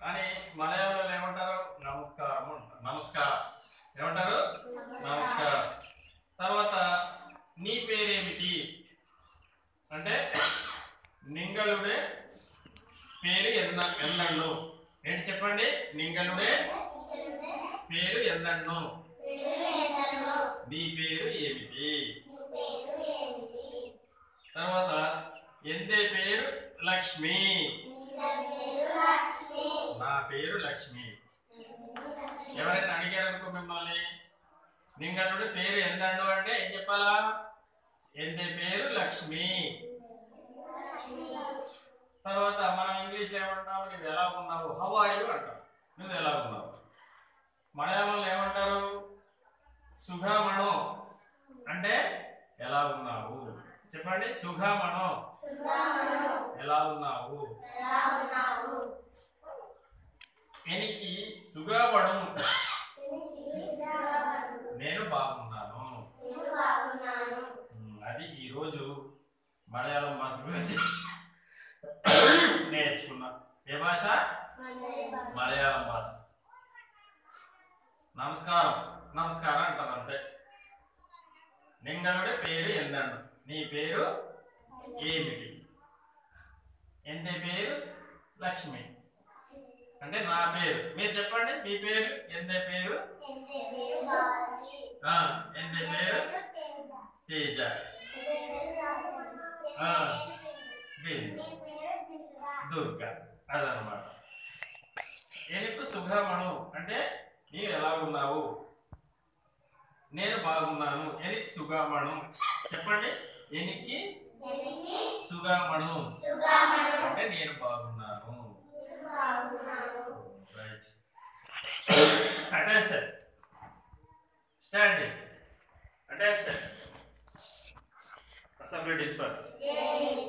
అని మలయాళంలో ఏమంటారు నమస్కారం అంటారు నమస్కారం ఏమంటారు నమస్కారం తర్వాత నీ పేరేమిటి అంటే నింగళుడే పేరు ఎన్న ఎన్నన్ను ఏంటి చెప్పండి నింగళుడే పేరు ఎన్నన్ను నీ పేరు ఏమిటి తర్వాత ఎందే పేరు లక్ష్మి నా పేరు లక్ష్మి ఎవరైనా అడిగారనుకో మిమ్మల్ని నింగళుడి పేరు ఎందండు అంటే ఏం చెప్పాలా ఎందే పేరు లక్ష్మి తర్వాత మనం ఇంగ్లీష్ లో ఏమంటాం నువ్వు ఎలా ఉన్నావు హౌ ఆర్ యు అంటాం నువ్వు ఎలా ఉన్నావు మలయాళంలో ఏమంటారు సుఖమణో అంటే ఎలా ఉన్నావు చెప్పండి సుఖమణో ఎలా ఉన్నావు ఎనికి సుఖపడం నేను బాగున్నాను ఉమ్, అది ఈరోజు మలయాళం భాష గురించి నేర్చుకున్నా ఏ భాష మలయాళం భాష నమస్కారం నమస్కారం అంటారు అంతే నింగళుడి పేరు ఎందండు నీ పేరు ఏమిటి ఎందే పేరు లక్ష్మి అంటే నా పేరు మీరు చెప్పండి మీ పేరు ఎందే పేరు ఆ, ఎందే పేరు తేజ ఆ, బిందు దుర్గ అదనమాట ఎనుకు సుఖమను అంటే నీవు ఎలా ఉన్నావు నేను బాగున్నాను ఎనికి సుగామణు చెప్పండి ఎనికి సుగామణు అంటే నేను బాగున్నాను right attention standing attention assembly disperse Jai